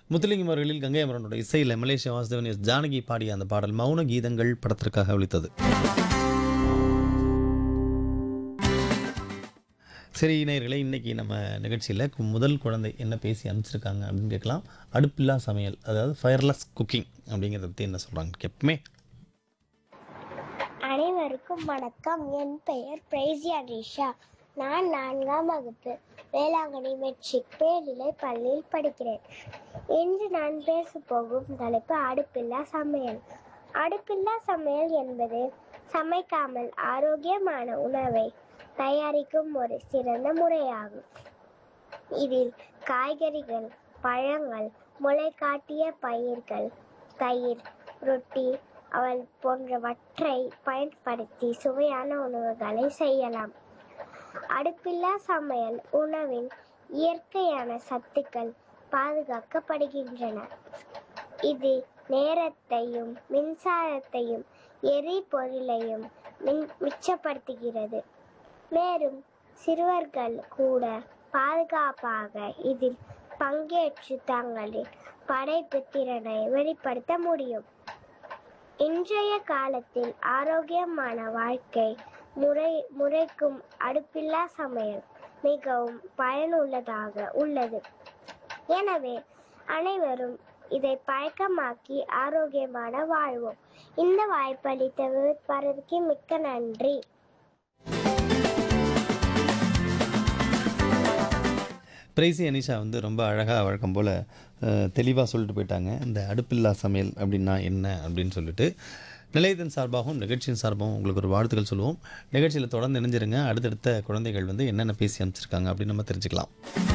முத்துலிங்கம் அவர்களில் கங்கை அமரனோட இசையில் Malaysia Vasudevan S Janaki பாடிய அந்த பாடல் மௌன கீதங்கள் படத்திற்காக ஒலித்தது சரி நேயர்களே இன்னைக்கு நம்ம நிகழ்ச்சியில் முதல் குழந்தை என்ன பேசி அனுப்பிச்சிருக்காங்க அப்படின்னு கேட்கலாம் அடுப்பில்லா சமையல் அதாவது ஃபயர்லெஸ் குக்கிங் அப்படிங்கிறத பற்றி என்ன சொல்கிறாங்க எப்பவுமே அனைவருக்கும் வணக்கம் என் பெயர் பிரைசியா ரிஷா நான் நான்காம் வகுப்பு வேளாங்கண்ணி மெட்ரிக் பேரிலை பள்ளியில் படிக்கிறேன் இன்று நான் பேச போகும் தலைப்பு அடுப்பில்லா சமையல் அடுப்பில்லா சமையல் என்பது சமைக்காமல் ஆரோக்கியமான உணவை தயாரிக்கும் ஒரு சிறந்த முறையாகும் இதில் காய்கறிகள் பழங்கள் முளைகாட்டிய பயிர்கள் தயிர் ரொட்டி அவள் போன்றவற்றை பயன்படுத்தி சுவையான உணவுகளை செய்யலாம் அடுப்பில்லா சமையல் உணவின் இயற்கையான சத்துக்கள் பாதுகாக்கப்படுகின்றன இது நேரத்தையும் மின்சாரத்தையும் எரிபொருளையும் மின் மிச்சப்படுத்துகிறது மேலும் சிறுவர்கள் கூட பாதுகாப்பாக இதில் பங்கேற்று தங்களின் படைப்பு திறனை வெளிப்படுத்த முடியும் இன்றைய காலத்தில் ஆரோக்கியமான வாழ்க்கை முறை முறைக்கும் அடுப்பில்லா சமையல் மிகவும் பயனுள்ளதாக உள்ளது எனவே அனைவரும் இதை பழக்கமாக்கி ஆரோக்கியமான வாழ்வோம் இந்த வாய்ப்பளித்த விருப்பறதுக்கு மிக்க நன்றி பிரைசி அனிஷா வந்து ரொம்ப அழகாக வழக்கம் போல் தெளிவாக சொல்லிட்டு போயிட்டாங்க இந்த அடுப்பில்லா சமையல் அப்படின்னா என்ன அப்படின்னு சொல்லிட்டு நிலையத்தின் சார்பாகவும் நிகழ்ச்சியின் சார்பாகவும் உங்களுக்கு ஒரு வாழ்த்துக்கள் சொல்லுவோம் நிகழ்ச்சியில் தொடர்ந்து இணைஞ்சிருங்க அடுத்தடுத்த குழந்தைகள் வந்து என்னென்ன பேசி அனுப்பிச்சிருக்காங்க அப்படின்னு நம்ம தெரிஞ்சுக்கலாம்